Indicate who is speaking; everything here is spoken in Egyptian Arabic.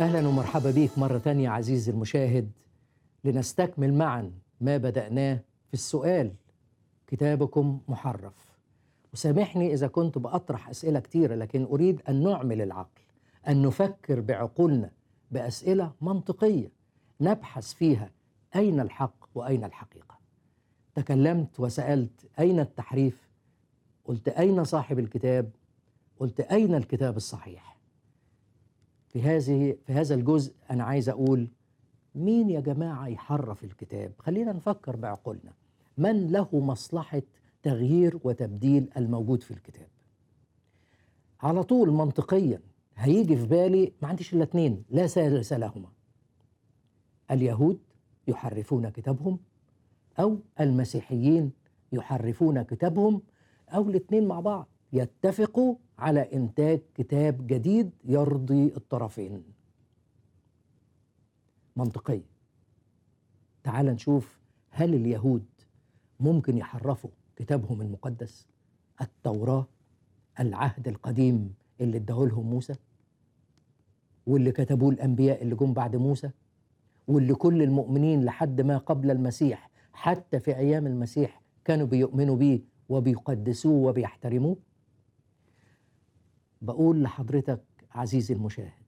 Speaker 1: أهلا ومرحبا بيك مرة تانية عزيزي المشاهد لنستكمل معا ما بدأناه في السؤال كتابكم محرف وسامحني إذا كنت بأطرح أسئلة كتيرة لكن أريد أن نعمل العقل أن نفكر بعقولنا بأسئلة منطقية نبحث فيها أين الحق وأين الحقيقة تكلمت وسألت أين التحريف قلت أين صاحب الكتاب قلت أين الكتاب الصحيح في هذه في هذا الجزء أنا عايز أقول مين يا جماعة يحرف الكتاب خلينا نفكر بعقولنا من له مصلحة تغيير وتبديل الموجود في الكتاب على طول منطقيا هيجي في بالي ما عنديش الا اتنين لا ثالث لهما اليهود يحرفون كتابهم او المسيحيين يحرفون كتابهم او الاثنين مع بعض يتفقوا على انتاج كتاب جديد يرضي الطرفين منطقيا تعال نشوف هل اليهود ممكن يحرفوا كتابهم المقدس التوراة العهد القديم اللي اداه لهم موسى واللي كتبوه الأنبياء اللي جم بعد موسى واللي كل المؤمنين لحد ما قبل المسيح حتى في أيام المسيح كانوا بيؤمنوا بيه وبيقدسوه وبيحترموه بقول لحضرتك عزيزي المشاهد